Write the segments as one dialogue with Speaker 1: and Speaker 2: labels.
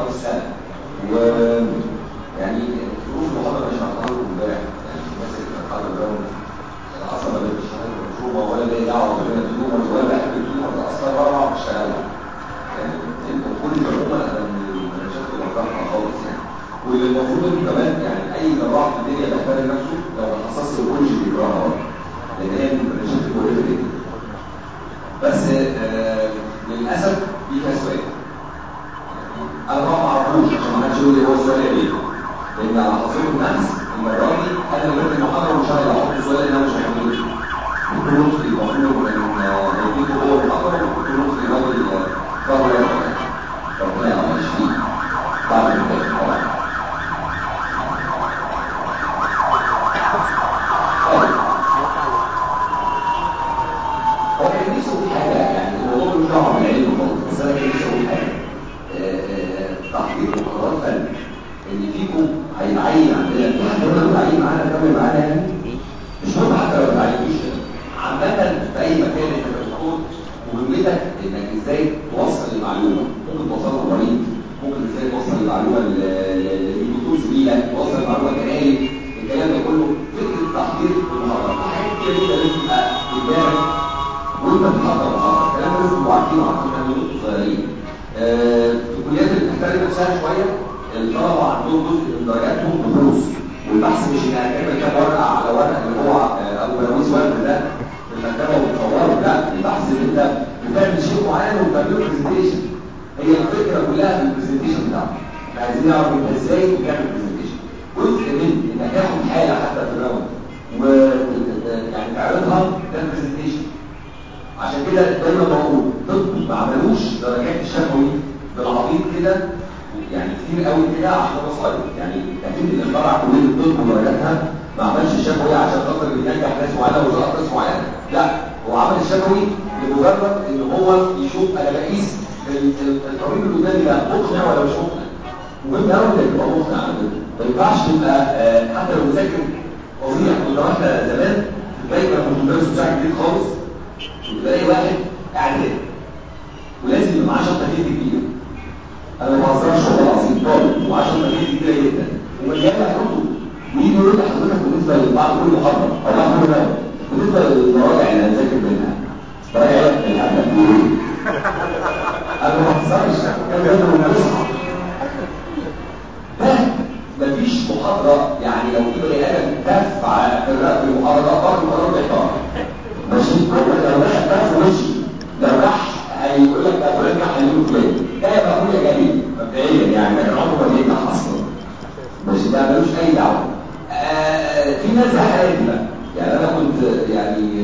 Speaker 1: في السنه و يعني ظروف المحاضره مش هتعرفوا امبارح يعني الناس اللي بتتحضر لهم اصلا ما بتشتغل منظومه ولا ليها دعوه بين التيومرز ولا بحب التيومرز اصلا ولا بعرف اشتغلها يعني انتوا كل عموما انا من المشاكل اللي بتعرفها خالص يعني واللي المفروض انتوا كمان يعني اي جراح في الدنيا بيحترم نفسه لو ما تخصصش الاونكولوجي بيكرهها برضه لان هي من المشاكل المهمه جدا بس آه للاسف في فيها سؤال انا طبعا ما اعرفوش عشان ما حدش يقول لي هو السؤال ايه لان على حظوظ النفس المره دي انا اللي قلت المحاضره ومش انا اللي هحط السؤال لان انا مش هحطه كنت نطفي المفروض ان هيديكوا هو المحاضره وكنت نطفي الراجل فهو ربنا يعمل فيه بعد الامتحان طبعا هو كان نفسه يقول حاجه يعني الموضوع ملوش دعوه بالعلم خالص بس انا كان نفسي اقول حاجه تحقيق محاضرات فن اللي فيكم هيتعين عندنا في حد هنا متعين معانا كمل معانا يعني مش مهم حتى لو ما تعينوش عامة في أي مكان أنت كدكتور مهمتك إنك إزاي توصل المعلومة ممكن توصلها للمريض ممكن إزاي توصل المعلومة للدكتور زميلك توصل المعلومة كنايب الكلام ده كله فكرة تحضير المحاضرة في حاجات كتير جدا لازم تبقى قدامك وأنت بتحضر المحاضرة الكلام ده لازم تبقوا عارفينه حتى من وأنتم صغيرين في الكليات اللي بتحترم نفسها شوية الطلبة عندهم جزء من درجاتهم بحوث والبحث مش انها تعمل كام ورقه على ورقه اللي هو ابو بلاويز ورد ده في المكتبه وبتصوره لا البحث اللي انت بتعمل شيء معين وبتعمله برزنتيشن هي الفكره كلها في البرزنتيشن بتاعك احنا عايزين نعرف انت ازاي بتعمل برزنتيشن جزء من انك تاخد حاله حتى في الراوند و يعني تعرضها ده برزنتيشن عشان كده دايما بقول طب ما عملوش درجات الشفوي بالعبيط كده يعني كتير قوي كده عشان مصاري يعني اكيد اللي اخترع كليه الطب ودرجاتها ما عملش الشفوي عشان خاطر ينجح ناس معينه ويسقط ناس معينه لا هو عمل الشفوي لمجرد ان هو يشوف انا بقيس الطبيب اللي قدامي ده مقنع ولا مش مقنع مهم قوي انك تبقى مقنع على فكره ما ينفعش تبقى حتى لو مذاكر فظيع كنا واحنا زمان دايما كنت بدرس بتاع جديد خالص كنت بلاقي واحد قاعد كده ولازم يبقى معاه شنطه كتير كبيره انا ما بهزرش والله العظيم طالب ومعاه شنطه كتير كبيره جدا ومليانه كتب ويجي يقول لي حضرتك بالنسبه لبعض كل محاضره او بعض كل مره بالنسبه للمراجع اللي هنذاكر منها مراجع الهدف انا ما بهزرش كان بيقول المصحف ده مفيش محاضره يعني لو في بني ادم دفع في المحاضره برضه المحاضره بيحتار ماشي هو لو دخل بقى ومشي لو راح هيقول لك ده فلان راح هيقول فلان ده يبقى اخويا جميل مبدئيا يعني لكن عمره ما بينجح اصلا ماشي ده ملوش اي دعوه آه في ناس زي حالاتي بقى يعني انا كنت يعني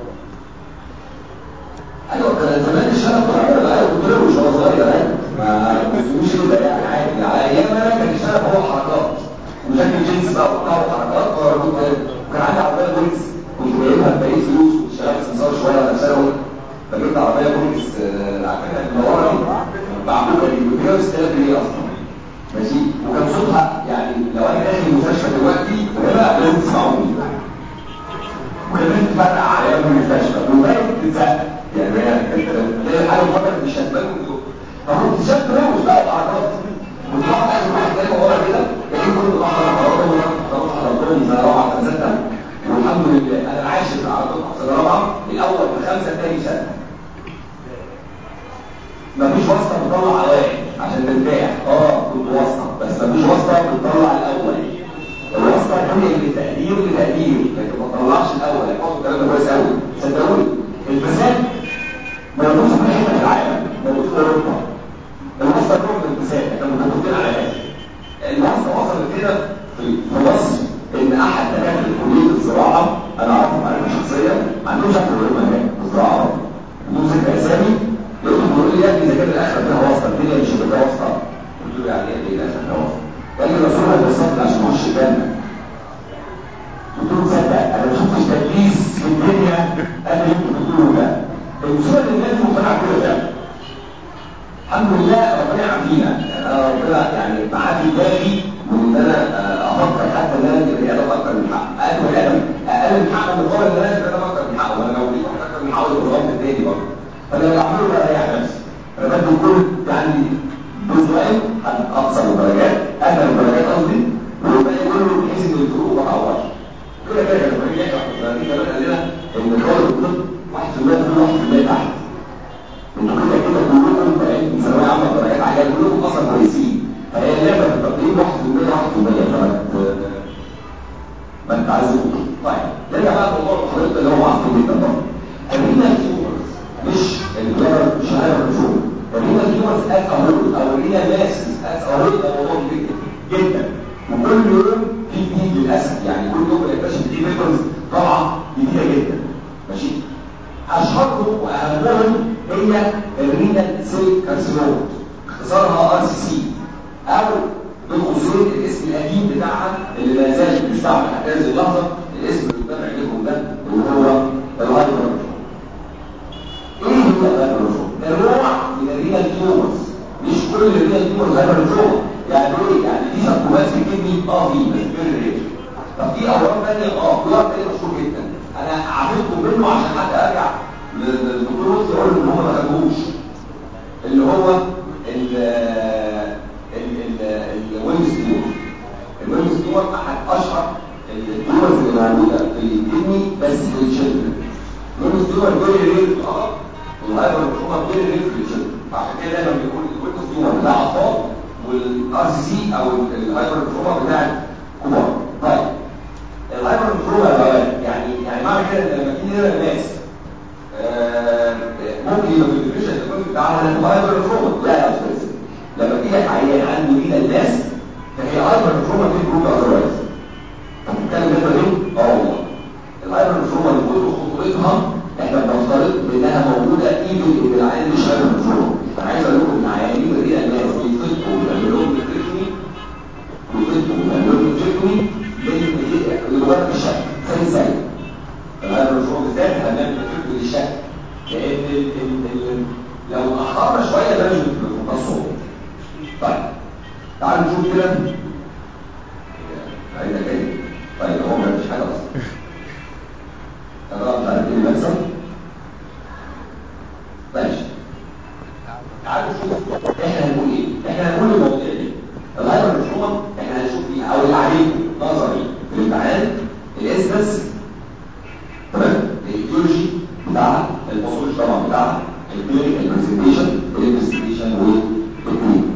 Speaker 1: ايوه كان زمان الشرف طبعا بقى كنت روش وانا صغير يعني ما كنتوش كده يعني عادي على ايام انا كان الشرف هو حركات وشكل جنس بقى وبتاع وحركات كنت كان عندي عربيه بوليس كنت جايبها ببقيت فلوس كنت شغال سمسار شويه وانا ثانوي فجبت عربيه بوليس عارفينها المنوره دي معموله دي كنت جايبها 6000 جنيه اصلا ماشي وكان صوتها يعني لو انا داخل المستشفى دلوقتي وهنا لازم تسمعوني وكمان تفرقع على المستشفى وباين تتسقف يعني هي حاجه مفكر مش هتبان فكنت شاب روش بقى وحركات كنت بقعد اخر واحد جاي ورا كده لقيت كل بحضر حركات وانا حضرتهم سنه رابعه سنه سته والحمد لله انا عايش في العربيات سنه رابعه الاول بخمسه تاني سنه مفيش واسطه بتطلع اوائل عشان ترتاح اه كنت واسطه بس مفيش واسطه بتطلع الاول الواسطه هي اللي تقدير لتقدير لكن ما تطلعش الاول احفظوا الكلام ده كويس قوي صدقوني الفساد موجود في كل حته في العالم موجود في اوروبا الواسطه نوع من الفساد احنا متفقين على هذا الواسطه وصلت كده في مصر ان احد دكاتره كليه الزراعه انا اعرفه معرفه شخصيه ما عندوش اكتر من هناك في الزراعه بدون ذكر اسامي لقيته بيقول لي يا ابني اذا كان الاخره فيها واسطه الدنيا مش هتبقى واسطه قلت له يعني ايه الاخره فيها واسطه؟ قال لي الرسول عليه الصلاه والسلام عشان اخش الجنه قلت له تصدق انا ما شفتش تدليس في الدنيا قد اللي انتوا بتقولوا ده المصيبه ان الناس مقتنعه كده فعلا الحمد لله ربنا يعافينا يعني انا ربنا يعني معافي دماغي من ان انا افكر حتى ان انا ادي بني ادم اكتر من حقه اقل بني ادم اقل من حقه مقابل ان انا ادي بني ادم اكتر من حقه وانا لو اديت اكتر من حقه يبقى غلط التاني برضه فانا اللي بعمله بقى اريح نفسي انا بدي كل يعني باسبوعين تيومرز ات اهول او الرينا ماسس ات اهول ده موضوع كبير جدا وكل يوم في جديد للاسف يعني كل يوم بنكتشف دي بيبرز طبعا جديده جدا ماشي اشهرهم واهمهم هي الرينال سيل كارسينوما اختصارها ار سي سي او بالقوسين الاسم القديم بتاعها اللي ما زال بيستعمل حتى هذه اللحظه الاسم اللي قدام عينيكم ده اللي هو الهايبر ايه هو الهايبر النوع من الرينال تيومرز مش كل الرينال تيومرز هايبر يعني ايه يعني في سبكومات في الكدني اه في بس فيري رير طب في اورام ثانيه اه في ورم ثاني مشهور جدا انا عرفتكم منه عشان حتى ارجع للدكتور لطفي يقول ان هم ما خدوهوش اللي هو ال الوينز تيومر الوينز تيومر احد اشهر التيومرز اللي موجوده في الكدني بس في الشلدرن الوينز تيومر فيري رير في الارض والهايبر تيومر فيري رير في الشلدرن فعشان كده دايما بيقول الوينز تيومر بتاع اطفال والار سي سي او الهايبر تروما بتاع كبار طيب الهايبر تروما يعني يعني معنى كده ان لما تيجي هنا الناس ممكن يبقى في الديفيشن تكون بتاعها هايبر تروما لا يا استاذ لما تيجي عيان عنده ايد الناس فهي هايبر تروما في جروب اذروايز بتتكلم كده ليه؟ اه والله الهايبر تروما اللي كل خطورتها احنا بنفترض انها موجوده ايفن ان العيان مش هايبر تروما انا عايز اقول لكم ان عيانين الرئه الناس بيفطوا ويعملوا لهم تريكمي ويفطوا ويعملوا لهم تريكمي لمجرد الشك زي زي فهذا المشروع بالذات هنعمل تريكمي للشك لان ال ال ال لو اخرنا شويه ده مش متصور طيب تعالوا نشوف كده عايزه جاي طيب هو ما فيش حاجه اصلا انا مش عارف ايه المكسب ماشي تعالوا نشوف احنا هنقول ايه احنا هنقول المواضيع دي الهايبر مفهومه احنا هنشوف فيها او اللي عليكم نظري في الامتحان الاسبس تمام الايديولوجي بتاعها الباثولوجي طبعا بتاعها الكلينيكال برزنتيشن الانفستيجيشن والتريتمنت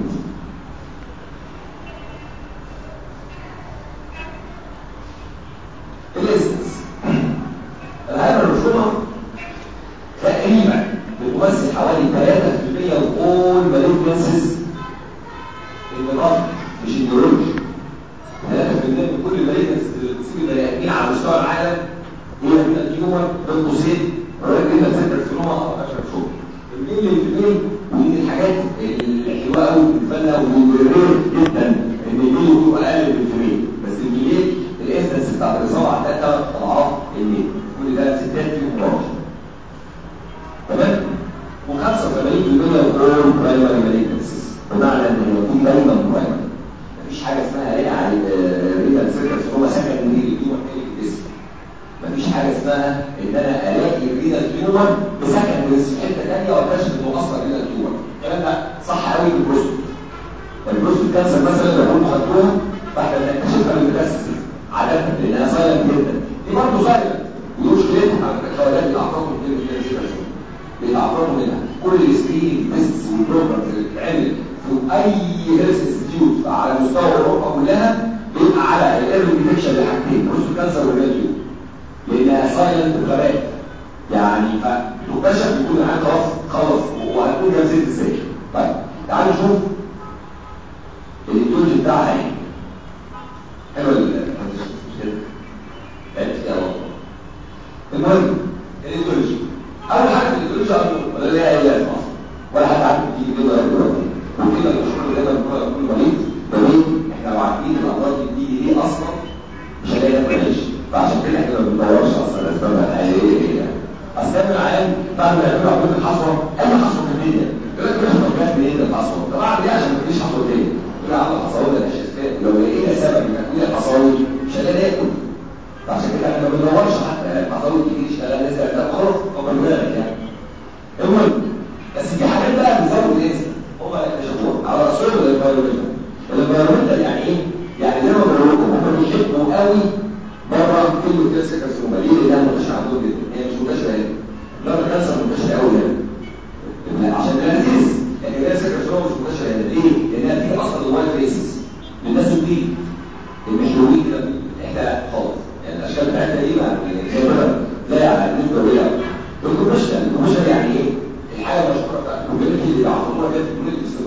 Speaker 1: الاسبس الهايبر مفهومه تقريبا بتمثل حوالي 3% وكل مالجنسز النظام مش النيورولوجي 3% من كل المالجنسز اللي بتصيب البني ادمين على مستوى العالم هي من التيومر بين قوسين الراجل ده سنتر سينوما او 10 شهور المين الاثنين ودي الحاجات الحلوه قوي بالنسبه لنا والرير جدا ان الميل يكون اقل من الفيميل بس الميل الانسنس بتاعت الاصابه عندها ثلاث اضعاف الميل كل ده ستات فيهم راجل تمام و85% يكون برايمري مالجنسيز بمعنى ان هي دي دايما برايمري مفيش حاجه اسمها رئه رينال سيركس هو سكن من التيومر تاني في الجسم مفيش حاجه اسمها ان انا الاقي الرينال تيومر بسكن من حته ثانيه واكتشف انه اصلا رينال تيومر الكلام ده صح قوي في البروستات البروستات كانسر مثلا لو كنتوا خدتوها فاحنا بنكتشفها بالميتاستاسيس عاده لانها سايلنت جدا دي برضه سايلنت ودي مشكلتها على فكره خلايا الاعصاب والكلى بيتعرضوا منها كل السكرين تيست والبروجرامز اللي بتتعمل في اي هيلث انستيتيوت على مستوى اوروبا كلها بيبقى على الايرلي ديتكشن لحاجتين بروست كانسر والراديو لانها سايلنت غباء يعني فتكتشف يكون العيان خلاص خلص وهتكون جلسه ازاي طيب تعالوا نشوف الايديولوجي بتاعها ايه حلوه المهم الايديولوجي اول حاجه في الايديولوجي اصلا ولا ليها اي لازمه اصلا ولا حد عارف تيجي كده ولا دلوقتي وكده المشهور اللي دايما بنقول لكل مريض مريض احنا لو عارفين الامراض دي بتيجي ليه اصلا مش هنلاقي ناكل عيش فعشان كده احنا ما بندورش اصلا اسبابها الحقيقيه ايه يعني اصل العام بعد ما يعملوا عمليه الحصوه اي حصوه في الدنيا يقول لك احنا جات منين الحصوه طب اعمل ايه عشان ما تجيش حصوه تاني يقول لك عمل حصوه ده الاشياء لو لقينا سبب من تكوين الحصاوي مش هنلاقي ناكل فعشان كده احنا ما بندورش حتى الحصاوي تيجي تشتغل نزل ده خلاص كبر دماغك يعني المهم بس في حاجات بقى بتزود الانسان هم اكتشفوها على رسول الانفايرمنت الانفايرمنت يعني ايه؟ يعني زي ما بقول لكم هم بيحبوا قوي بره كلمه كانسر كارسينوما ليه؟ لانها منتشره عندهم جدا هي مش منتشره هنا لا كانسر منتشر قوي هنا عشان لذيذ لكن كانسر كارسينوما مش منتشر هنا ليه؟ لانها بتيجي اصلا الوايت فيسز للناس دي المحلولين كده احنا خالص يعني الاشكال بتاعتنا دي ما غالبا لا يعني نسبه قليله الكوميشن الكوميشن يعني ايه؟ الحاجه المشهوره بتاعت الكوميونتي اللي بيعرفوها كده في الكوميونتي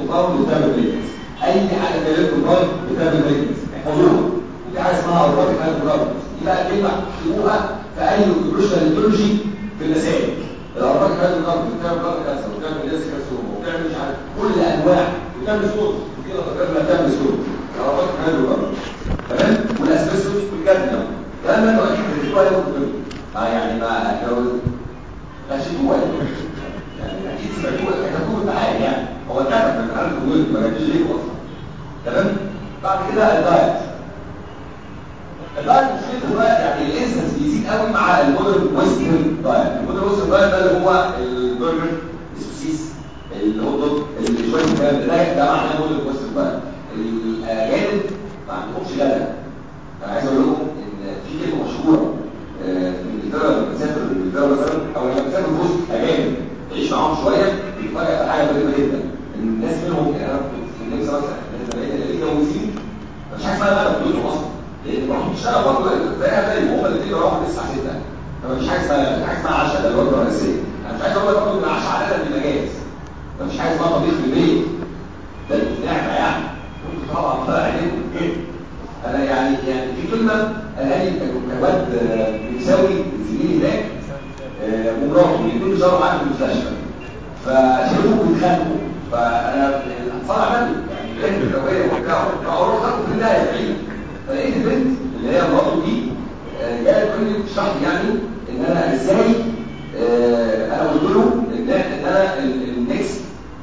Speaker 1: كومباوند بتعمل بريكنز اي حاجه فيها الكترون كومباوند بتعمل بريكنز احفظوها ودي حاجه اسمها اورباتيك هايدروكاربونز دي بقى كلمه تكتبوها في اي اوكيبيشنال ايديولوجي في المسائل الاورباتيك هايدروكاربونز بتعمل بلاد كانسر وبتعمل ليس كارسوما وبتعمل مش عارف كل انواع وبتعمل سكوت في نظريات بتعمل سكوت الاورباتيك هايدروكاربونز تمام والاسبستوس والكادميوم الكلام ده انتوا اكيد بتكتبوه اي كتب اه يعني ما لو غشيتوه يعني اكيد سمعتوه كتبوه الامتحان يعني هو كتب من الامتحان الجمهوري ما جابش ليه اصلا تمام بعد كده الدايت الدايت مشكلته بقى يعني الانسنس بيزيد قوي مع المودرن ويسترن دايت المودرن ويسترن دايت ده اللي هو البرجر السوسيس الهوت دوج اللي شويه الكلام ده ده معناه مودرن ويسترن دايت الاجانب ما عندهمش غدا انا عايز اقول لكم ان في كلمه مشهوره في انجلترا لما بتسافر انجلترا مثلا او لما بتسافر في وسط اجانب تعيش معاهم شويه بتفاجئ حاجه غريبه جدا ان الناس منهم يعني انا كنت في النمسا مثلا الناس زمايلي اللي متجوزين مفيش حاجه اسمها غدا في بيوتهم اصلا لان بروحوا بيشتغلوا برضه زيها زي هم الاثنين بيروحوا من 9 6 فمفيش حاجه اسمها حاجه اسمها عشاء ده الوجبه الرئيسيه انا مش عايز اقول لك برضه ان العشاء عاده بالمجاز مفيش حاجه اسمها طبيخ في البيت ده نعمه يعني كنت طبعا طالع عليكم انا يعني يعني في كلمه قالها لي كواد بيساوي زميلي هناك ومراته الاثنين بيشتغلوا معايا في المستشفى فشافوه بيتخانقوا فانا اتصال منه يعني لقيت الجويه وبتاع فاروح اخد في النهايه بعيد فلقيت البنت اللي هي مراته دي جايه تقول لي تشرح لي يعني ان انا ازاي انا قلت له ان ان انا النكست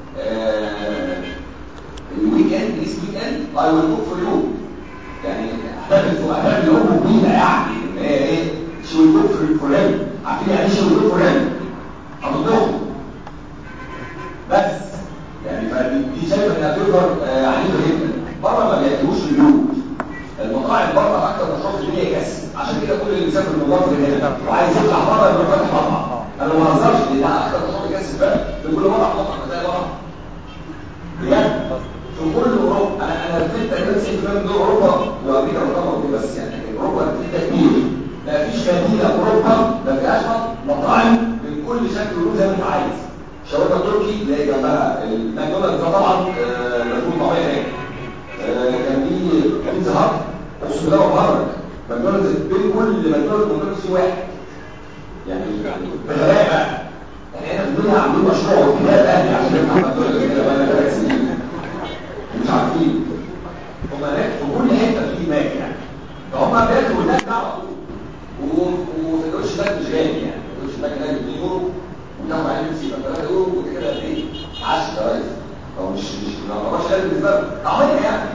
Speaker 1: الويك اند نيكست ويك اند اي ويل كوك فور يو يعني احتفل احتفل يوم جديده يعني ان هي ايه شو يكون في فلان عارفين يعني ايه شو يكون فلان هتطبخه بس يعني فدي شايفه انها تقدر عنيفه جدا بره ما بياكلوش البيوت المطاعم بره اكتر نشاط ان هي كسب عشان كده كل اللي مسافر من مصر هنا وعايز يفتح بره يروح فاتح مطعم انا ما بهزرش لان ده اكتر نشاط يكسب فعلا في كل مطعم مطعم هتلاقي مطعم بجد في كل اوروبا انا انا لفيت تقريبا 90% من دول اوروبا وامريكا والقمر بس يعني لكن اوروبا لفيت كتير ما فيش مدينه في اوروبا ما فيهاش مطاعم من كل شكل ولون زي ما انت عايز شاورما تركي تلاقي جنبها الماكدونالدز ده طبعا مجنون طبيعي هناك كان في بيتزا هات اقسم بالله بهرج ماكدونالدز بين كل ماكدونالدز وماكدونالدز في واحد يعني بغباء بقى يعني احنا في الدنيا عاملين مشروع وكده الاهلي عشان يفتح ماكدونالدز كده بقى ثلاث سنين مش عارفين هم هناك في كل حته في ماك يعني فهم بياكلوا هناك ده على طول وسندوتش باك مش غالي يعني سندوتش باك غالي 2 يورو وتاخد عليه نسيبه 3 يورو وانت كده ايه 10 يا ريس هو مش مش ما هوش غالي بالنسبه له طعميه يعني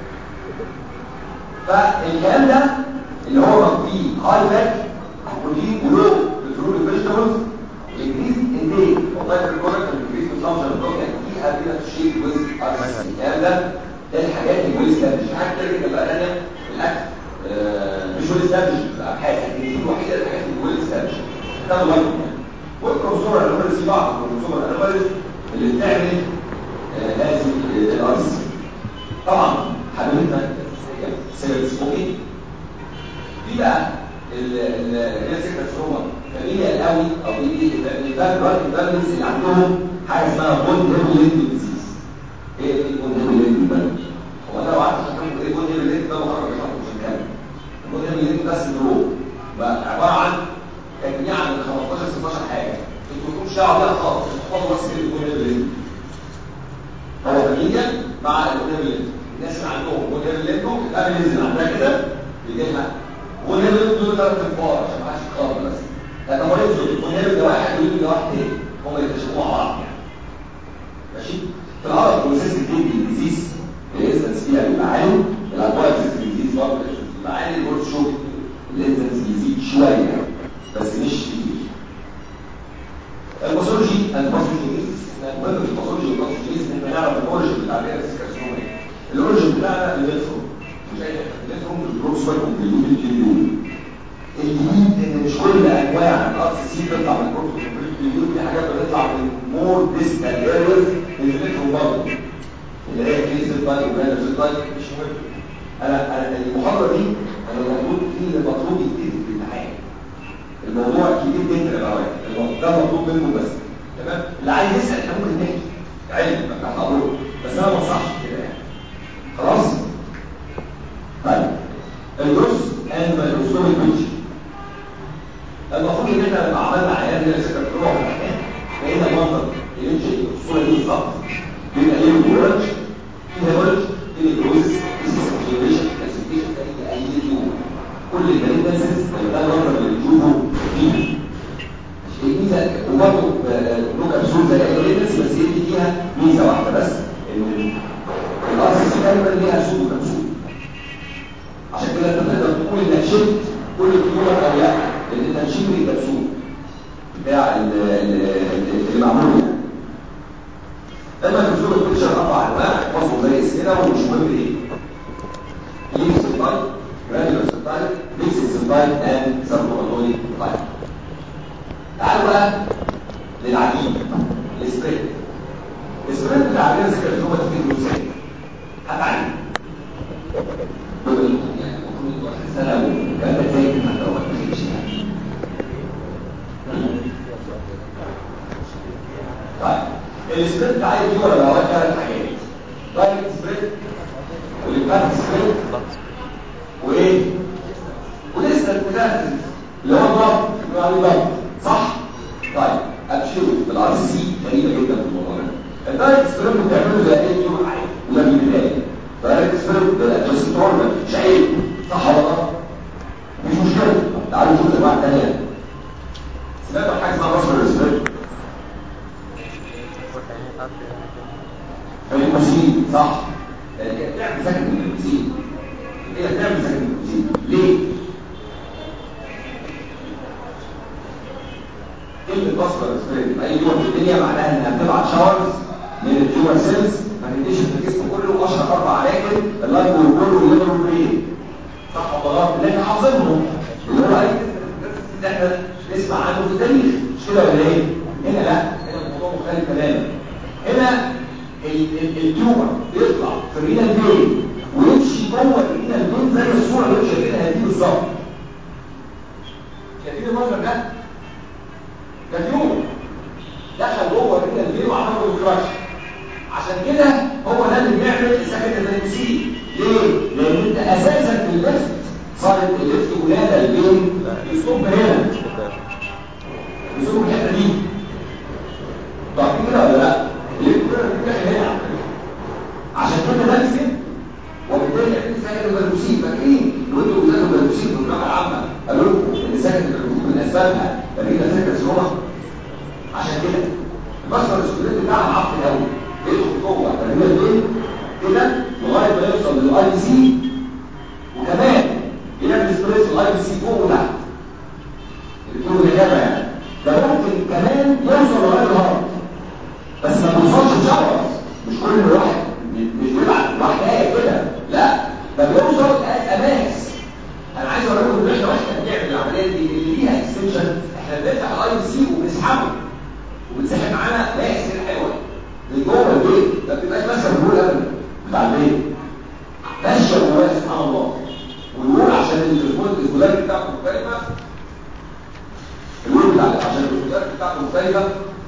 Speaker 1: فالكلام ده اللي هو فيه هاي فات بروتين ولو بترول فيجيتابلز increase intake of microproducts and increase consumption of protein في ability to shape with الكلام ده ده الحاجات اللي ويل ستابلش حاجات كتير جدا بقى ثانيه الاكل آه مش ويل ستابلش في الابحاث لكن دي الوحيده الحاجات اللي ويل ستابلش ده مهم يعني والكروموسوم الانوماليز في بعض الكروموسوم الانوماليز اللي بتعمل آه هذه الارز طبعا حبيبتنا سيرت سموكينج في بقى الريسك كارسينوما فاميليا القوي او دي الفاميليز اللي عندهم حاجه اسمها بون هيبوليتد ديزيز ايه دي بون هيبوليتد ده هو انا لو قعدت اشرح ايه بون هيبوليتد ده بخرج اشرح مش هنكمل البون هيبوليتد ده سندروم بقى عباره عن تجميع من 15 16 حاجه انتوا مالكمش دعوه بيها خالص تحفظوا بس كلمه بون هيبوليتد هو فاميليا مع البون هيبوليتد الناس اللي عندهم بون هيبوليتد الفاميليز اللي عندها كده بيجي لها بون هيبوليتد دول ثلاث انفار عشان ما حدش يتخبط بس لكن مريض زوج بون هيبوليتد ده واحد ويجي ده واحد تاني هم يكتشفوا مع بعض يعني ماشي في العرض بروسيس الكيدني ديزيز الانسنس فيها بيبقى عالي الاكواير سيستم ديزيز برضه بيبقى عالي البورد شوك الانسنس بيزيد شويه بس مش كتير الباثولوجي اند باثولوجي مهم في الباثولوجي والباثولوجي ان احنا نعرف الاوريجن بتاع الفيروس كارسينوما الاوريجن بتاعنا الليثروم مش اي حته الليثروم البروكسوال كومبليوتد كيليون الجديد ان مش كل انواع الار سي بتطلع من البروكسوال كومبليوتد في حاجات بتطلع من مور ديستال ايريز من الليثروم برضه اللي هي كيس البايك وجانا في البايك مش مهم انا انا المحاضره دي انا المفروض في اللي مطلوب يتكتب في الامتحان الموضوع كبير جدا يا بقى ده مطلوب منكم بس تمام اللي عايز يسال احنا ممكن نحكي علم ما احنا بس انا قصدي ان احنا لما عملنا عيان هنا سكر فروع لقينا المنظر اللي يمشي الصوره دي بالظبط بيبقى ليه الورج في هيمورج في نيكروزس في سيسكيوليشن كالسيفيكيشن اي اي تيوب كل الجريد نازل ده المنظر اللي بنشوفه فيه مش ميزه وبرضه له كبسول زي اي جريد بس هي دي فيها ميزه واحده بس ان الار سي سي دايما ليها سودو كبسول عشان كده انت تقدر تقول انك شلت كل الطيور او لا لان انت شلت الكبسول بتاع اللي معمول لما الكبسول بتنشر اربع انواع وصفه زي اسمنا ومش مهم ايه ليكس سبتايل جرانيولار سبتايل ميكس سبتايل اند سبتوماتونيك سبتايل تعالوا بقى للعجين السبريد السبريد بتاع عجين السكرتومة تفيد ازاي هتعلم يعني المفروض انتوا اخر سنه وكان ده زي حتى لو ما تفهمش يعني طيب السبريد عايز ايه ولا هو ثلاث حاجات دايركت سبريد والامباكت سبريد وايه ولسه المتنفس اللي هو الضغط اللي هو عليه ضغط صح طيب ابشروا بالار سي غريبه جدا في الموضوع ده الدايركت سبريد بتعمله زي اي يوم عادي وده بالبدايه دايركت سبريد بالادجست اورجن مش عيب صح ولا غلط مش مشكله تعالوا نشوف انواع ثانيه سمعتوا حاجه اسمها مصدر سبريد المسين صح هي بتعمل سكن من المسين هي بتعمل سكن من المسين ليه كلمة مصدر سبريد اي يوم في الدنيا معناها انها بتبعت شاورز من التيومر سيلز ما تنتشر في الجسم كله اشهر اربع اماكن اللايف والبول والليفر والبرين صح ولا غلط اللي احنا حافظينهم اللي هو اي اللي احنا نسمع عنه في التاريخ مش كده ولا ايه؟ هنا لا هنا الموضوع مختلف تماما هنا التيومر يطلع في الرينال فين ويمشي جوه الرينال فين زي الصوره اللي شايفينها دي بالظبط شايفين المنظر ده؟ ده تيومر دخل جوه الرينال فين وعمل له كراش عشان كده هو ده اللي بيعمل السكند الانسي ليه؟ لان انت اساسا في الليفت صارت الليفت ولاده البين يصب هنا يصب الحته دي ضعفين كده ولا لا؟ الليفت ولاده بتدخل هنا عشان كده ده كده وبالتالي احنا سكند الانسي فاكرين وانتوا بتاخدوا الانسي في الجامعه العامه قالوا لكم ان سكند الانسي من اسبابها تمرين سكند سروما عشان كده المصدر السكريت بتاعها عقل قوي يدخل جوه تمرين البين كده لغايه ما يوصل للاي بي سي وكمان يعمل ستريس الاي بي سي فوق وتحت الدكتور الاجابه يعني ده ممكن كمان يوصل لغايه الهارت بس ما بيوصلش لشعر مش كل واحد مش بيبعت واحده كده لا ده بيوصل اماس انا عايز اقول لكم ان احنا واحنا بنعمل العمليه دي اللي ليها اكستنشن احنا بنفتح الاي بي سي وبنسحبه وبنسحب معانا ماس كده حلوه من جوه البيت ما بتبقاش ماسكه الجول ابدا بتاع البيت ماشيه جواه سبحان الله والنور عشان التليفون الفولات بتاعته مختلفه النور بتاع عشان الفولات بتاعته مختلفه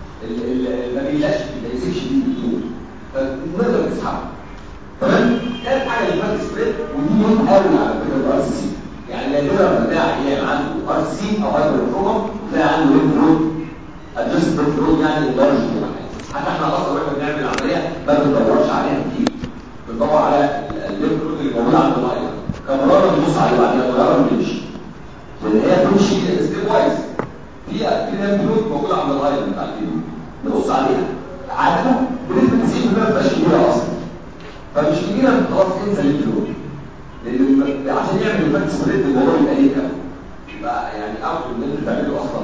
Speaker 1: ما بيلاش ما يسيبش فيه النور فنقدر نسحبه تمام ثالث حاجه الفات سبريد ودي مهم قوي على فكره الار سي سي يعني نادرا ما تلاقي عيان عنده ار سي او هايبر فروما تلاقي عنده ليمف نود ادجست ليمف نود يعني لارج حتى احنا اصلا واحنا بنعمل العمليه ما بندورش عليها كتير بندور على الليمف نود اللي موجود عند الايض كمراره بنبص عليه بعدين مراره بنمشي لان هي بتمشي ستيب وايز في في ليمف نود موجوده عند الايض بتاع الفيديو نبص عليها عاده بنسبه 90% ما بتبقاش كبيره اصلا فمش كبيره خلاص انسى الليمف نود لان عشان يعمل الفاكس سبريد الموضوع يبقى ليه كده يبقى يعني اوت ان انت تعمله اصلا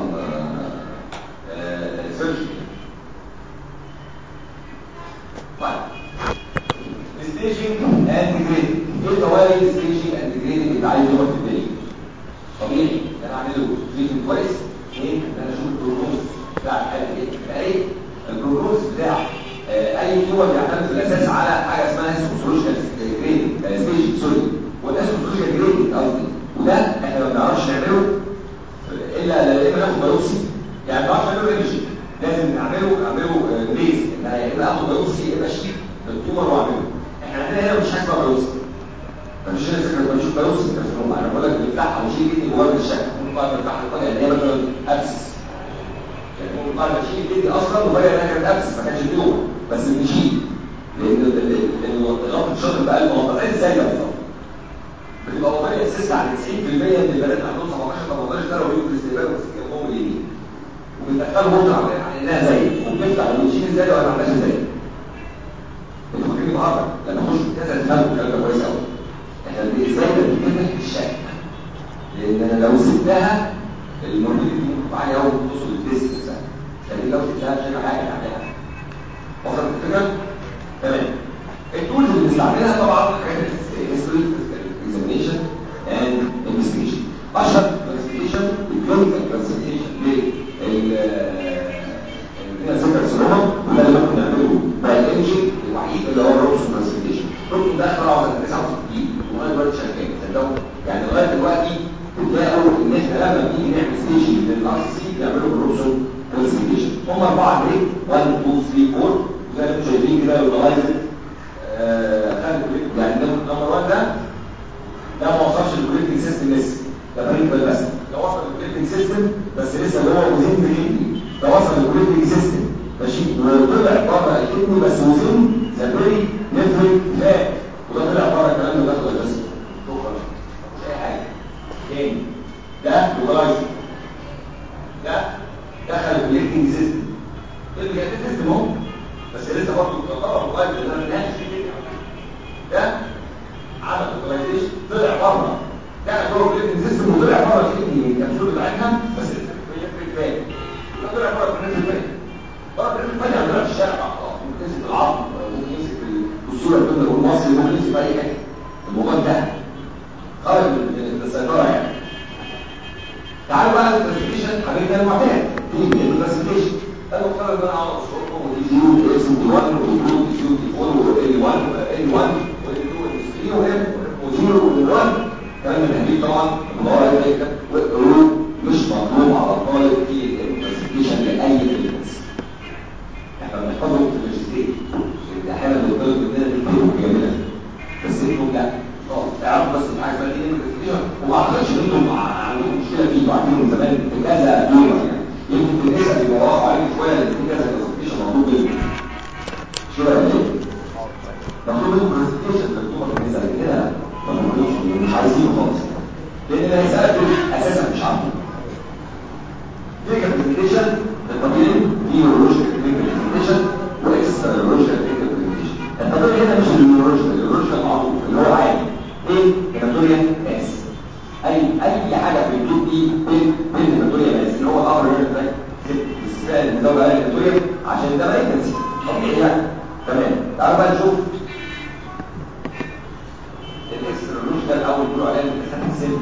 Speaker 1: سيرجري طيب staging and grading ايه فوائد staging and grading اللي عايز يقعد في الدنيا طبيعي ان انا اعمله تريتمنت كويس اثنين ان انا اشوف البروجنوز بتاع الحاله ايه ايه البروجنوز بتاع آه اي تيومر بيعتمد في الاساس على حاجه اسمها هيستولوجيكال جريدنج ستيج سوري والهيستولوجيكال جريدنج قصدي وده احنا ما بنعرفش نعمله الا لما ناخد بايوبسي يعني ما بنعرفش نعمله ايمجنج لازم نعمله نعمله بليز ان يا اما اخد بايوبسي يا اما اشيل التيومر واعمله احنا عندنا هنا مش حاجه اسمها بايوبسي مفيش هنا فكره بنشوف بايوبسي انا بقول لك بنفتحها ونشيل ايدي جوه الشكل القاعده تحت القاعده اللي هي مثلا ابسس يعني ممكن القاعده تشيل الكدني اصلا وهي انها كانت ابسس ما كانش تيومر بس بتشيل لان غلطه الشغل بقى المنطقه ازاي بقى بالظبط بتبقى وضعيه اساس على 90% من البنات اللي عندهم 17 18 سنه وبيجوا في الاستقبال ويستقبلوا اليمين وبتدخلوا مطر على انها زي وبتفتح وبتشيل ازاي ولا ما عملهاش ازاي انتوا فاكرين النهارده لما نخش في كذا تفهموا الكلام ده كويس قوي احنا ازاي بنتكلم في الشك لان انا لو سبتها المربوط دي ممكن عالي قوي توصل للديسك نفسها لكن لو سبتها مش هيبقى حاجه تعملها وصلت الفكره تمام التولز اللي بنستعملها طبعا حاجات هيستوري اكزامينيشن اند انفستيجيشن اشهر كلاسيفيكيشن الكلينيكال كلاسيفيكيشن لل سيركل وده اللي ممكن نعمله بايولوجي الوحيد اللي هو الروبسون كلاسيفيكيشن روبسون ده اخترعه سنه 69 ولغايه دلوقتي شغال صدقوا يعني لغايه دلوقتي بتلاقوا ان احنا لما بنيجي نعمل ستيشن للار سي بنعمله بالروبسون كلاسيفيكيشن هم اربعه جريد 1 2 3 4 زي ما انتم شايفين كده لوكالايزد يعني ده نمبر 1 ده ده ما وصلش للكوليكتنج سيستم لسه ده بريكبل بس ده وصل للكوليكتنج سيستم بس لسه هو وزين بريكبل ده وصل للكوليكتنج سيستم ماشي وطلع بره الكدني بس وزين ذا بري نفرق فات وده طلع بره الكلام ده داخل الجسم شكرا مش اي حاجه تاني ده لوكالايزد ده دخل الكوليكتنج سيستم اللي كانت سيستم اهو بس لسه برضه تعتبر لغايه ان انا ما في كده ده عمل لوكاليزيشن طلع بره ده جوه الكلينيك سيستم وطلع بره الكلينيك الكبسول بتاعتها بس لسه في الفات ده طلع بره الكلينيك الفات بره الكلينيك الفات يعني طلع في الشارع بقى ممكن يمسك العظم ممكن يمسك الصوره اللي كنا بنقول مصري ممكن يمسك في اي حته الموضوع ده خرج من السيطره يعني تعالوا بقى للكلاسيفيكيشن حاجتنا المعتاد دي الكلاسيفيكيشن قالوا اختار ان انا اقعد اشربهم ودي 0 ودي اس ودي 1 ودي 2 ودي 0 ودي 4 ودي 1 ودي 1 ودي 2 ودي 3 وام و0 ودي 1 كلام من الحديد طبعا الموضوع ده والقلوب مش مطلوب على الطالب في الكلاسيفيكيشن لاي كلمه احنا بنحفظه في الماجستير احيانا بنطلب مننا نكتبه كاملا بس انتم لا خالص تعرفوا بس ان حاجه اسمها دي كلاسيفيكيشن وما اعتقدش ان انتم عندكم مشكله فيه وعارفين من زمان في كذا دور يعني يمكن في النساء بيبقى واقع عليك شويه لان في كذا كلاسيفيكيشن مطلوب منك شويه ليه؟ مطلوب منكم كلاسيفيكيشن مكتوبه في النساء لكن هنا ما بنقولوش مش عايزينه خالص لان اللي هيسالك اساسا مش عارفه في كلاسيفيكيشن الطبيعي في نيورولوجيكال كلاسيفيكيشن واكسترا نيورولوجيكال كلاسيفيكيشن الطبيعي هنا مش النيورولوجيكال النيورولوجيكال معروف اللي هو عادي ايه؟ هيماتوريا اس اي اي حاجه في الجلد دي بين بين الهيماتوريا بس اللي هو الامر هنا ده استثناء المزود على الهيماتوريا عشان ده مالجنسي طبيعي يعني تمام تعالوا بقى نشوف الاكسترولوجيكال او اللي بيقولوا عليها الانتخاب السن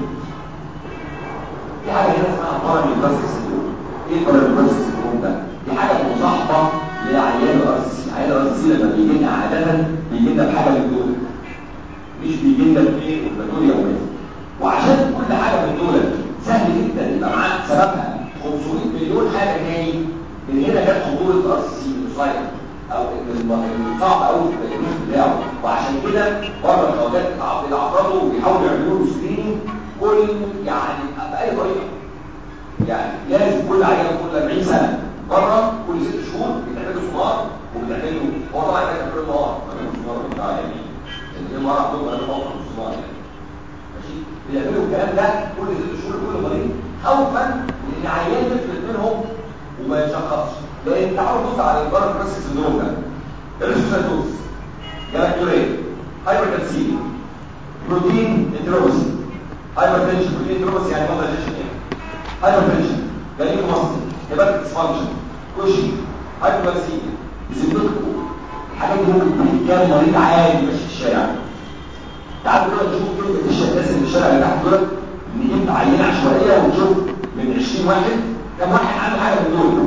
Speaker 1: في حاجه هنا اسمها باراميوبلاستيك سندروم ايه الباراميوبلاستيك سندروم ده؟ دي حاجه مصاحبه لعيان الار سي عيان الار سي لما بيجي لنا عاده بيجي لنا بحاجه من دول مش بيجي لنا بايه هيماتوريا او وعشان كل حاجة من دول سهل جدا يبقى معاك سببها 500 مليون حاجة تاني من هنا جت حضور الار سي المصاير او ان صعب قوي في التجميل بتاعه وعشان كده بره الخواجات بيتعرضوا وبيحاولوا يعملوا له سكريننج كل يعني باي طريقه يعني لازم كل عيان كل 40 سنه بره كل ست شهور بيتعمل له سونار وبيتعمل له هو طبعا كان كل النهار بيعمل سونار بتاع يعني يعني مره عندهم قالوا موقف سونار يعني بيعملوا الكلام ده كل ست شهور كل مريض خوفا ان العيان يفلت منهم وما يشخصش لان تعالوا بص على البارا كراسي سندروم ده الريسوسيتوز جلاكتوريا هايبركالسيميا بروتين انتروبسي هايبرتنشن بروتين انتروبسي يعني ما دايجيشن يعني هايبرتنشن جاليكو ماستر هيباتيك ديسفانكشن كوشي هايبوكالسيميا زيبوتكو الحاجات دي ممكن تكون كام مريض عادي ماشي في الشارع تعالوا كده نشوف كلمة الناس اللي في الشارع اللي تحت دول نجيب عينة عشوائية ونشوف من 20 واحد كم واحد عنده حاجة من دول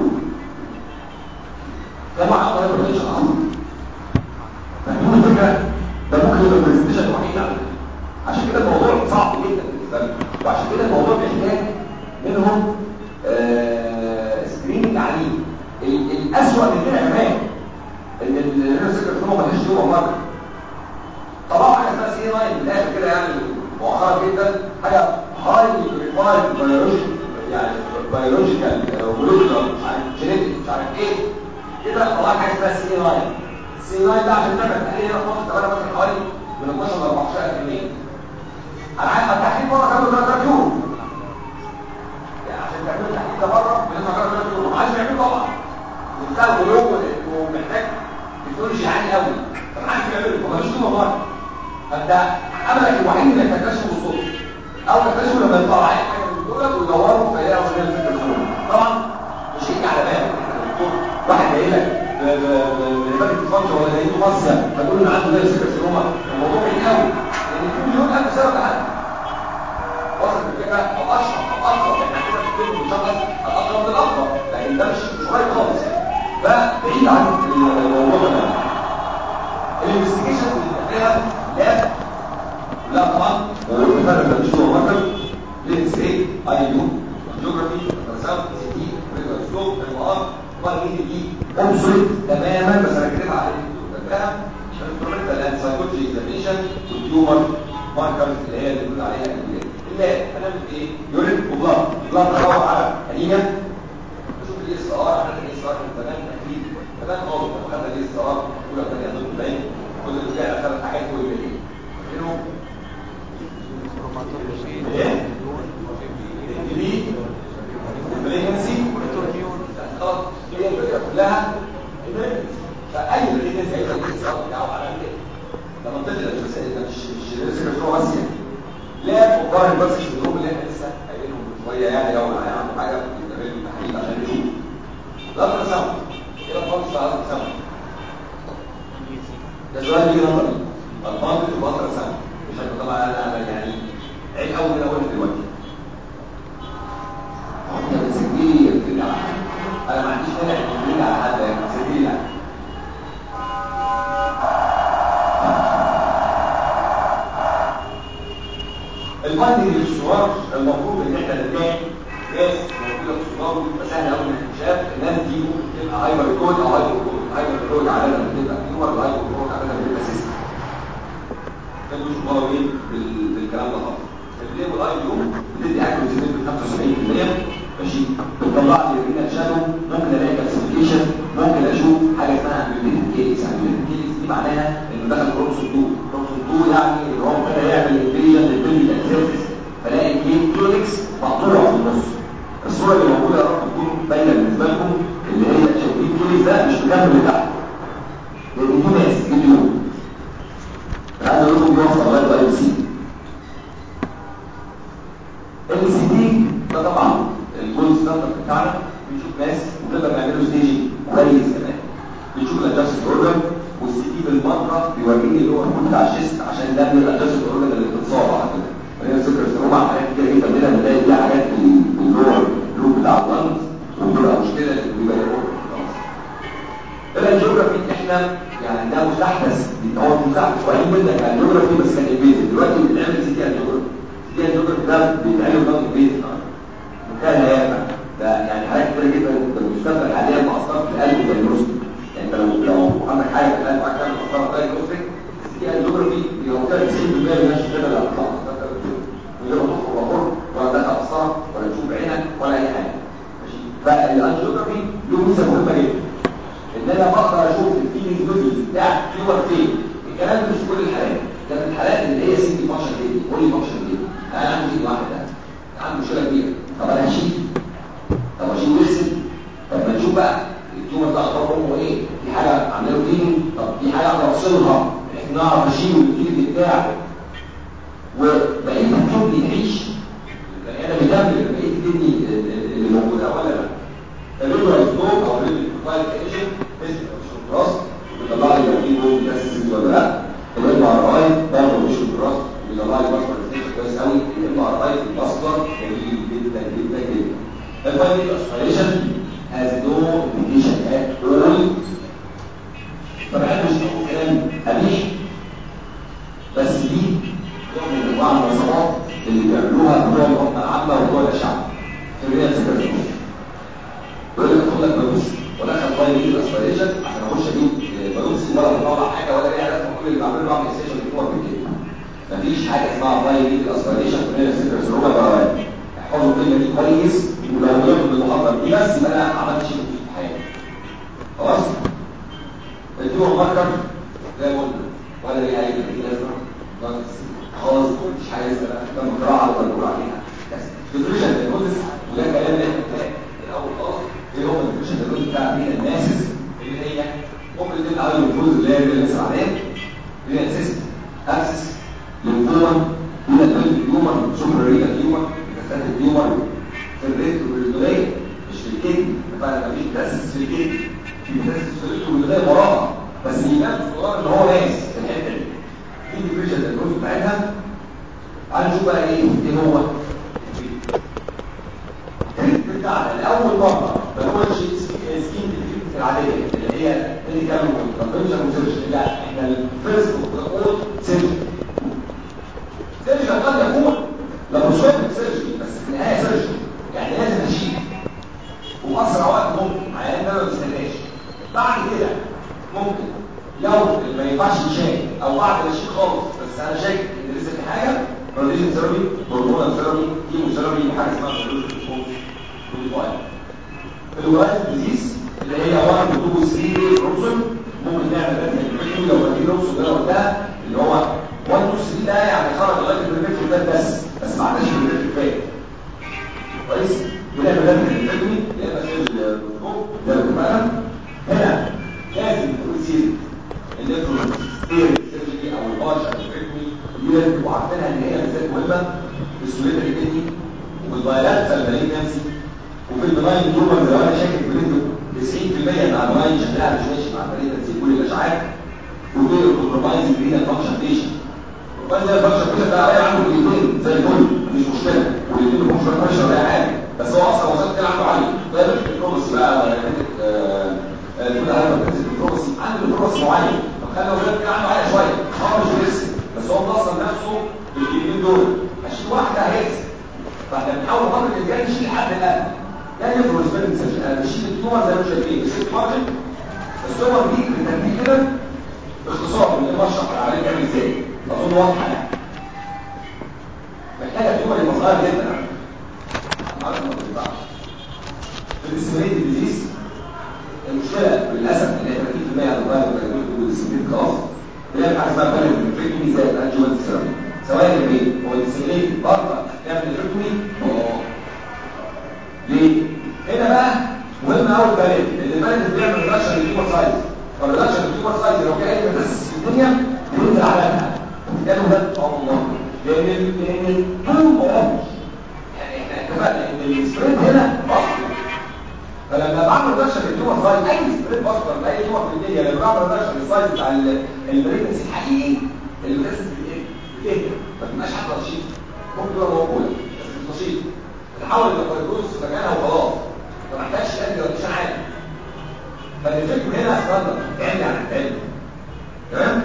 Speaker 1: كم واحد عنده هايبرتنشن اصلا فاهمين الفكرة ده ممكن يبقى البرزنتيشن الوحيد على عشان كده الموضوع صعب جدا بالنسبة لهم وعشان كده الموضوع بيحتاج منهم آه سكريننج عنيف الأسوأ من كده كمان ان الريسيرش ما ملهاش يوم مرة طبعا حاجه اسمها سي 9 من الاخر كده يعني مؤخرا جدا حاجه هاي بريفايد بيولوجي يعني بيولوجيكال مولكيولر مش عارف جينيتيك مش عارف ايه كده طلع حاجه اسمها سي لاين السي لاين ده عشان تعمل تحليل هنا في مصر كمان مثلا حوالي من 12 ل 14 جنيه انا عايز التحليل مره كام 3 شهور يعني عشان تعمل التحليل ده بره بندفع 3 شهور ما عايز يعمله طبعا بتاع غلو ومحتاج تكنولوجي عالي قوي فما عادش يعمله ما فيش له والله فانت املك الوحيد انك تكتشفه بالصدفه او تكتشفه لما يطلع عليك حاجه من دول ويدوروا فيلاقوا ان هي الفكره طبعا مش هيجي على بالك واحد جاي لك بهبات الفرج ولا جاي له مصيا فتقول ان عنده زي سكر سيروما الموضوع بعيد قوي لان في مليون الف سبب لحد وصل الفكره او اشهر او اقرب احنا كده بنتكلم بنشخص الاقرب للاقرب لكن ده مش مش قريب خالص فبعيد عن الموضوع ده الانفستيجيشن اللي بتعملها لاب لا طبعا وفرق ما بين هو مكتب لينس ايه اي يو جيوغرافي رسام سي تي ريزولوشن المقام طبعا دي دي اوبسوليت تماما بس انا كاتبها على الفهم الانسترومنتال اند سايكولوجي اكزامينشن والتيومر ماركرز اللي هي اللي بنقول عليها اللاب هنعمل ايه يورين وبلاد بلاد ادور على انيميا نشوف الاي اس ار عملنا الاي اس ار من زمان اكيد زمان خالص لما خدنا الاي اس ار اولى ثانيه ضد باين كل اللي طلع ثلاث حاجات كل اللي منهم خلاص هي الفكره كلها فاي بريجنسي هيبقى الانسان بتاعه على كده لما تطلع بس مش مش لسه هو بس يعني لا مقارن بس الظروف اللي احنا لسه قايلينهم من شويه يعني لو عنده حاجه بتعمل له تحليل عشان يشوف لا تسمع كده خالص على السمع ده سؤال بيجي نظري الفاضل في بطل سمع مش هيبقى طبعا انا يعني عيب قوي كده اقول دلوقتي انت بتسجلي بتسجلي على حد انا ما عنديش مانع انك تسجلي على حد يعني تسجلي يعني الفايندنج للصور المفروض ان احنا نلاقي ناس موجوده في الصور بتبقى سهله قوي الاكتشاف الناس دي ممكن تبقى هايبر كود او هايبر كود هايبر كود عاده بتبقى تيومر الهايبر كود عاده بتبقى سيستم ما تقولش بره ايه بالكلام ده خالص الليب والاي يوم بتدي اكيوريسي بنسبه 75% ماشي بتطلع لي رينا شادو ممكن الاقي كلاسيفيكيشن ممكن اشوف حاجه اسمها امبيدد كيس امبيدد كيس دي معناها انه دخل كروموسوم 2 كروموسوم 2 يعني ان هو ابتدى يعمل انفيجن للبيبي اكسسس فلاقي الجين كلينكس مقطوع في النص الصوره اللي موجوده يا رب تكون باينه بالنسبه لكم اللي هي شايفين كلينكس ده مش مكمل لتحت لان دي ناس فيديو انا عايز اقول لكم بيوصل لغايه الاي سي ال سي دي ده طبعا الجولد ستاندرد بتاعنا بنشوف ناس وبنقدر نعمله ستيجنج كويس كمان بنشوف الادجستد اورجن والسي دي بالمره بيوريني اللي هو الكود بتاع الشيست عشان ده من الادجستد اورجن اللي بتتصاب على كده فهي السكر سيروما حاجات كتير جدا منها بنلاقي فيها حاجات في اللور لوب بتاع اللنز وبتبقى مشكله بيبقى الجيوغرافي احنا يعني ده مستحدث هو مستحدث قريب منك عن الجيوغرافي بس كان انفيزيف دلوقتي بنعمل سي تي الجيوغرافي سي تي الجيوغرافي ده بيتعمل نون انفيزيف منتهى الهيافه ده يعني حاجات كتير جدا بتستخدم حاليا مقصات في القلب والنص يعني انت لو لو عندك حاجه في القلب وعايز تعمل مقصات زي النص سي تي الجيوغرافي بيغطيها 90% من الناس كده اللي هتطلع من غير ما تدخل ولا ولا تدخل قسطره ولا تشوف بعينك ولا اي حاجه ماشي فالجيوغرافي له ميزه مهمه جدا ان انا بقدر اشوف الفيلينج نودلز بتاع فيور فين الكلام ده مش في كل الحالات ده في الحالات اللي هي سنجل فانكشن دي اونلي فانكشن دي انا عندي فيلينج واحد ده عندي مشكله كبيره طب انا هشيل طب اشيل ويرسل طب ما نشوف بقى التيومر ده اخبار امه ايه في حاجه عامله له فيلينج طب في حاجه اقدر اوصلها بحيث نعرف اشيله الفيلينج بتاعه وبقيه الكدني تعيش يعني انا بكمل بقيه الكدني اللي موجوده ولا لا الريجولار ستوب او الريجولار ايجنت تيست راس بيطلع لي لو في بوم تاسيس ولا لا الام ار اي برضه مش الراس بيطلع لي بصمه ستيشن كويس قوي الام ار اي في البصمه جميل جدا جدا جدا الفاينل اسبيريشن has no indication at all ما بحبش اقول كلام قبيح بس دي نوع من انواع الوصفات اللي بيعملوها بتوع الامه العامه وبتوع الاشعه في الريال سكرتير يقول لك خد لك بلوس ودخل طيب يجيب اسبيريشن عشان اخش اجيب بلوس ولا بطلع حاجه ولا ليها لازمه كل اللي بعمله بعمل ستيشن بيكون كده مفيش حاجه اسمها طيب يجيب الاسبيريشن في الريال سكرتير روما بقى احفظوا الكلمه دي كويس ولو غلطت بالمحاضره دي بس يبقى انا عملت شيء في حياتي خلاص الدور ماركر زي ما قلنا ولا ليه اي لازمه خالص مش حاجه اسمها لما قراءه ولا بقول عليها ديفريشن دايجنوستس وده كلام اللي احنا بنتكلم الاول خالص ايه هو الديفريشن دايجنوستس بتاع مين الناسس اللي هي ممكن تبقى اول الفوز اللي هي اللي لسه عليها اللي هي سيست اكسس ليمفوما من البلد تيومر سوبر رينا تيومر كانت التيومر في الريت والبدايه مش في الكدني فانا مفيش تاسس في الكدني في تاسس في الريت والبدايه وراها بس يبان في الصغار ان هو ناس في الحته دي دي الديفريشن دايجنوستس بتاعتها تعال نشوف بقى ايه ايه هو التريت بتاعنا لاول مره ما هوش سكين التريت العاديه اللي هي اللي كانوا كونفنشن وسيرش لا احنا الفيرست اول سيرش سيرش قد يكون لابروسكوبيك سيرجري بس في النهايه سيرجري يعني لازم اشيل واسرع وقت ممكن عيان ده ما بيستناش بعد كده ممكن لو ما ينفعش يشيل او بعد ما يشيل خالص بس انا شايف ان لسه في حاجه راديشن ثيرابي هرمونال ثيرابي كيمو ثيرابي وحاجه اسمها راديشن ثيرابي الولاية ديزيز اللي هي 1 2 3 روسل ممكن نعمل راديو البريكتومي لو فاكرين روسل ده وقتها اللي هو 1 2 3 ده يعني خرج لغايه البريكتومي ده بس بس ما عندناش البريكتومي كفايه كويس ونعمل راديو البريكتومي يا اما شيل البروتوكول ده بمعنى هنا لازم تكون سيري الالكترون سيرجري او البارشل البريكتومي دي لازم تبقوا عارفينها ان هي بالذات مهمه في السوليتري كدني والفايلات المالجنسي وفي البناين تيومر لو انا شاكك بنسبه 90% مع البناين شكلها مش ماشي مع المالجنسي كل الاشعاعات وفي الكومبرومايز جرينا فانكشن بيشن وبعد كده الفانكشن بيشن ده عليه عنده الاثنين زي الفل مفيش مشكله والاثنين ما همش فانكشن ولا اي حاجه بس هو اصلا وصلت كده عنده عالي ده مش البروبسي بقى تقول عليها البروبسي عنده البروبسي معين طب خلي لو كده عنده عالي شويه هو مش بيرسم بس هو مصدر نفسه بالكلمتين دول هشيل واحده هيرسم فاحنا بنحاول قدر الامكان نشيل حد الان لا يفرق سبيلنج سيرجن انا بشيل التومر زي ما انتم شايفين بشيل مارجن التومر دي بالترتيب كده باختصار من المشرح العمليه بتعمل ازاي اظن واضحه يعني محتاجه تيومر يبقى صغير جدا عارف ما بتنفعش في الديسبريت ديزيز المشكله للاسف ان هي 30% على الفايروس والديسبريت خلاص بنعمل حاجه اسمها بالانس بالفريكمي زي الانجيوانت ثيرابي سواء الاثنين هو الديسبريت بره نعمل الفريكمي ليه؟ هنا بقى مهم قوي البالانس لان البالانس بيعمل ريدكشن للتيومر سايز فالريدكشن للتيومر سايز لو كان اي متاسس في الدنيا بينزل عليها قالوا ده اه والله لان لان الطول ما يعني احنا اتفقنا ان السبريد هنا اصلا فلما بعمل ريدكشن للتيومر سايز اي سبريد بصر لاي تيومر في الدنيا لما بعمل ريدكشن للسايز بتاع البريدنس الحقيقي المتاسس بتهدى ما تبقاش حتى رشيد ممكن تبقى موجوده بس مش نشيط تحول الفيروس في مكانها وخلاص ما محتاجش ادي راديشن عالي فالفكر هنا ستاندرد تعمل عن التاني تمام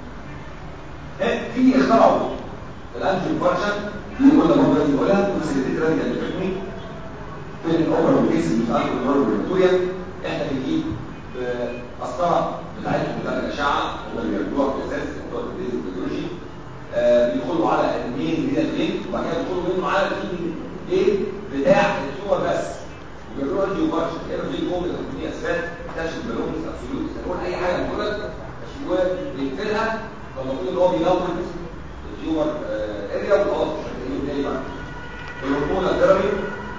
Speaker 1: في اخترعوا الانتي فانكشن دي قلنا برضه لازم نقولها وسيلتيت راديكال الفكري في الاوبرا والكيس اللي في الانتي فانكشن احنا بنجيب قسطره بتاعتهم بتاعت الاشعه هم اللي بيعملوها في الاساس بتوع البيولوجي بيدخلوا على المين هنا الفين وبعد كده بيدخلوا منه على الفين ايه بتاع التيومر بس وبيعملوا انتي فانكشن كده في جمله تكوينيه اسفات تكتشف بالونس ابسولوت نقول اي حاجه موجوده وبيقفلها فالمفروض ان هو بينور التيومر اريا وخلاص مش هتلاقيه تاني بعد الهرمون الثيرابي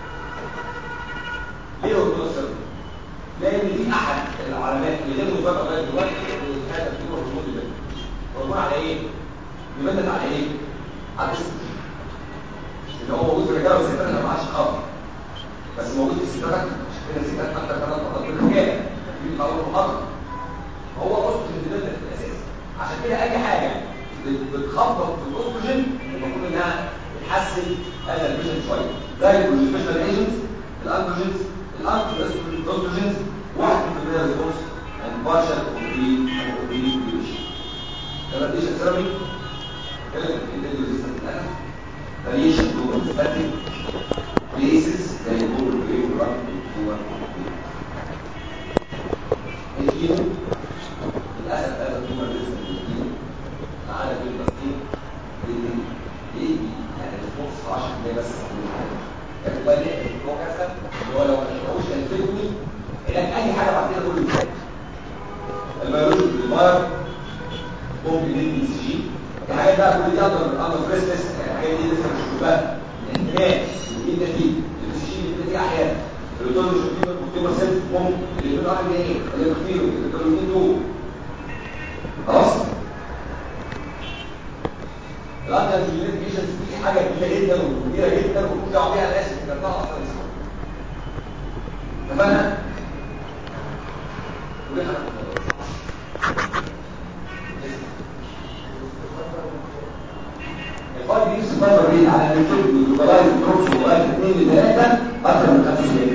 Speaker 1: ليه هرمون الثيرابي؟ لان دي احد العلامات اللي غير مثبته لغايه دلوقتي ان هذا التيومر هرمون يبان هرمون على ايه؟ يبان على ايه؟ على الاستروجين اللي هو موجود في الرجاله والستات ما معاش خطر بس موجود في الستات عشان كده الستات اكتر كمان فقط في الرجاله دي قانون محرم هو استروجين ديبندنت في الاساس عشان كده اي حاجه بتخبط في الاستروجين المفروض انها بتحسن هذا الفيجن شويه زي البروجيفيشنال ايجنتس الاندروجينز الاندروجينز واحد من الريسبونس and partial complete and complete deletion. الراديشن ثيرابي كلمه الانترفيو variation to lymphatic places زي البول والبرين والرقم والكوع الكيمو للأسف هذا التومر لسه الكيمو معانا في البسطين ليه يعني الفرص 10% بس كان والله نقل هو كسب ممكن ندي سي جي في حاجات بقى كل دي اندر اندر فريس لسه يعني الحاجات دي لسه مش مشكله الاحتمال ودي النتيجه السي جي بتدي احيانا الريتورن شوتيبر كونتيبر سيل ممكن اللي بيقول ار ان ايه اللي بيختيروا اللي بيقولوا 2 خلاص الانتي جينيتيشنز دي حاجه كبيره جدا وكبيره جدا وممكن دعوه بيها ناس كانها اصلا اسمها تمام الفايف دي سبايدر ريت على اليوتيوب والجولايز بروكس لغايه 2 ل 3 اكثر من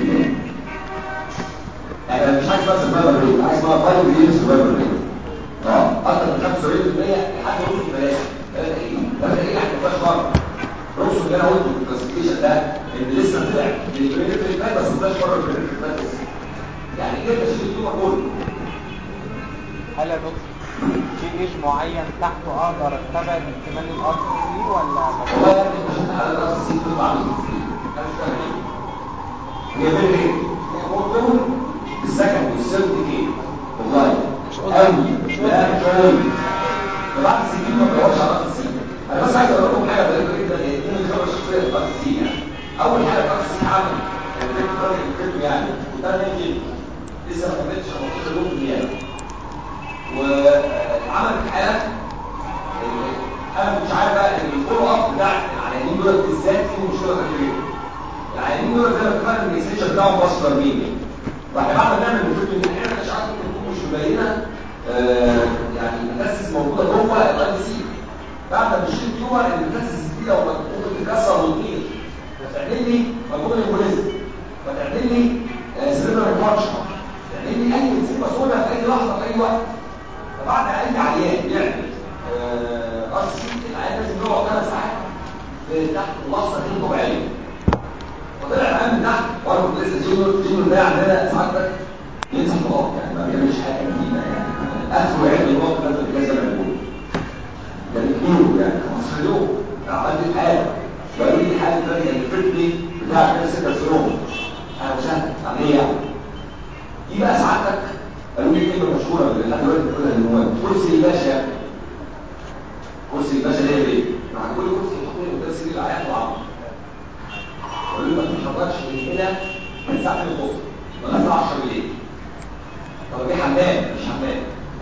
Speaker 1: 95% يعني مش حاجه اسمها سبايدر ريت حاجه اسمها فايف دي سبايدر ريت اه اكثر من 75% لحد نص بلاش ثلاث دقايق ثلاث دقايق يعني ما فيهاش فرق بروكس اللي انا قلته في الكلاسيفيكيشن ده ان لسه طلع للبريفيرال فات بس ما طلعش بره البريفيرال فات يعني كده تشيل التيومر كله
Speaker 2: هل يا دكتور في ايج معين تحته اقدر اتبع احتمال الار سي ولا
Speaker 1: والله يا ابني مش على راس السي تطلع من انا مش فاهم ايه هي بين ايه؟ هي مرتبط بالسكن والسيرت كي والله قوي لا مش قوي فبعد السكين ما بدورش على راس السي انا بس عايز اقول لكم حاجه غريبه جدا هي دي من خبره شخصيه في راس السي يعني اول حاجه راس السي عمل كان بيكتب راجل الكتب يعني وده ناجي لسه ما كملتش 15 يوم زياده وعمل حاله انا مش عارف بقى ان الفولو اب بتاع العيانين دول بالذات في مشكله كبيره العيانين دول زي ما اتفقنا ان الاكسشن بتاعهم مصدر مين واحنا بعد ما نعمل نشوف ان احنا الاشعاعات ممكن تكون مش مبينه آه يعني المتاسس موجوده جوه الاي سي بعد ما نشيل تيومر المتاسس دي لو ممكن تتكسر وتطير فتعمل لي مجهود امبوليزم فتعمل لي سيريبرال كونشن تعمل لي اي مصيبه سوداء في اي لحظه في اي وقت فبعد اي عيان يعمل ار سي العيان لازم يقعد ثلاث ساعات تحت اللحظه غير طبيعيه فطلع العيان من تحت برضه لسه جينو جينو ده عندنا ساعات ينزل خلاص يعني ما بيعملش حاجه جديده يعني اخره يعمل الوقت ده في كذا مجهود يعني كيلو يعني 15 يوم عملت الحاله وقالوا لي حاله ثانيه اللي فاتني بتاع كده 6 سنين انا مش عمليه يعني دي بقى سعادتك قالوا لي كلمه مشهوره اللي لحد دلوقتي بتقولها للنواب كرسي الباشا كرسي الباشا ليه ليه؟ مع كل كرسي يحطوا له قدام سرير العيان وعمل قالوا لي ما تتحركش من هنا من ساعه الظهر لغايه الساعه 10 بالليل طب دي حمام مش حمام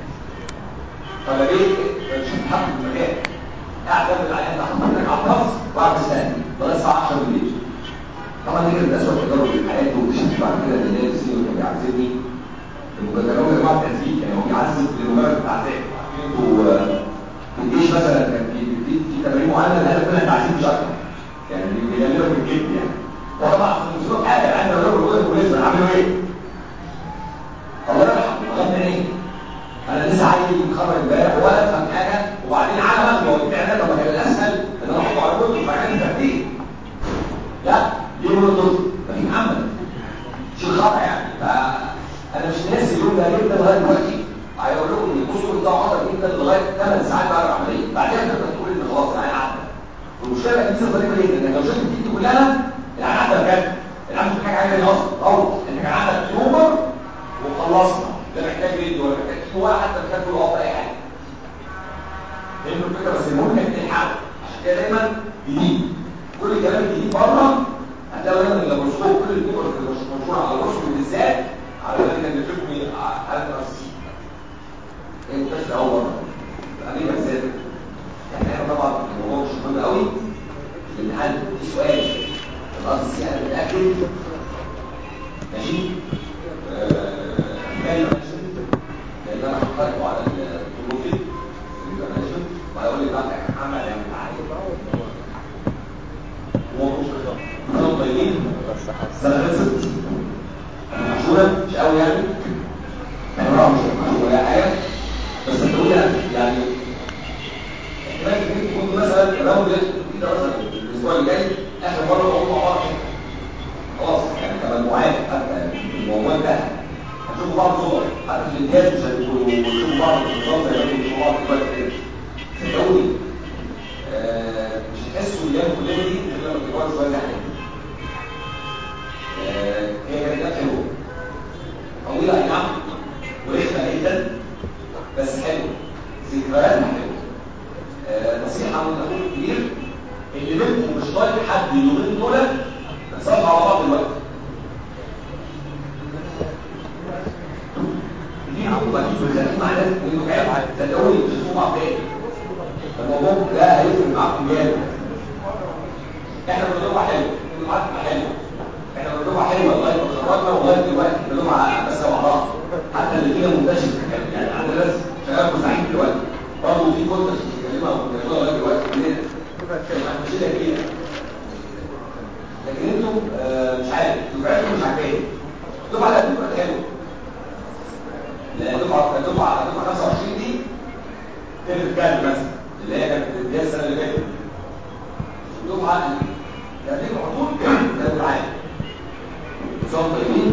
Speaker 1: طب ليه مش هتتحرك في المكان قاعد جنب العيان ده حطيتك على الراس وقعد تستنى لغايه الساعه 10 بالليل طبعا دي كانت اسوء تجارب في حياتي واكتشفت بعد كده ان النادي السينيور كان بيعذبني المجرمين يا جماعه تنزيل يعني هو بيعذب لمجرد التعذيب انتوا في الجيش مثلا كان في في في تمارين معينه الهدف منها التعذيب مش اكتر يعني بيعملوا في الجد يعني وطبعا في الاسلوب حاجه يعني لو يقولوا له البوليس عاملوا ايه؟ الله يرحمه غنى ايه؟ انا لسه عايز متخرج امبارح ولا افهم حاجه وبعدين على ما هو بتاع طب ما كان الاسهل ان انا احطه على كله فكان الترتيب لا ليه يقولوا دول؟ ما في محمد شيء خطا يعني انا مش ناسي اليوم ده جدا لغايه دلوقتي هيقول لكم ان البوست ده خطر جدا لغايه 8 ساعات بعد العمليه بعدها تقدر تقول ان خلاص العين عدى والمشكله دي ظريفه جدا انك لو شفت الدي كلها العين عدى بجد العين مش محتاج حاجه اصلا غلط انت كان عندك تيومر وخلصنا لا محتاج ريد ولا محتاج كيو ولا حتى محتاج فول اوف اي حاجه فهمتوا الفكره بس المهم انك تلحقه عشان كده دايما جديد كل الكلام الجديد بره هتلاقي دايما اللابروسكوب كل التيومر اللي مشهوره على الرسم بالذات على ذلك ان تكوي على الرأسي انت مش اول امريكا بالذات يعني احنا طبعا الموضوع مش مهم قوي الامتحان في سؤال الرأسي انا متاكد ماشي مالي لان انا هحطه على البروفيل وهيقول لي بقى محمد يا محمد هو مش كده طيبين سنه خلصت مشهورة مش قوي يعني عمرها مش مشهورة ولا حاجة بس تقول يعني احتمال كبير تكون مثلا لو جت كده مثلا الاسبوع اللي جاي اخر مرة بقول مع بعض خلاص يعني كمجموعات حتى الموضوع ده هتشوفوا بعض صور حتى في الامتياز مش هتكونوا تشوفوا بعض بالنظام زي ما انتم بتشوفوا بعض دلوقتي كده صدقوني مش هتحسوا الايام كلها دي غير لما تكبروا شويه ناحيه هي كانت حلوه طويله اي نعم ورخمه جدا بس حلوه ذكرياتها حلوه نصيحه من اخوك الكبير اللي منكم مش طايق حد اليومين دول نصلح على بعض دلوقتي دي عقوبه دي بتخليك مع ناس من دفعات صدقوني مش هتشوفوا بعض تاني الموضوع ده هيفرق معاكم جامد احنا بنضربها حلو الدفعات بتبقى حلوه احنا بنضربها حلوه لغايه ما اتخرجنا ولغايه دلوقتي بنضربها بس مع بعض حتى اللي فينا منتشر يعني عندنا ناس شغال مساعدين دلوقتي برضه في كونتر بتتكلمها وبنعملها لغايه دلوقتي عندنا احنا مشينا كبيره لكن انتوا آه مش عارف دفعتكم مش عاجباني الدفعه اللي هتبقى حلوه لان الدفعه الدفعه الدفعه 25 دي كانت كام مثلا اللي هي كانت دي السنه اللي فاتت الدفعه اللي هتبقى على طول كانت معايا نظام طيبين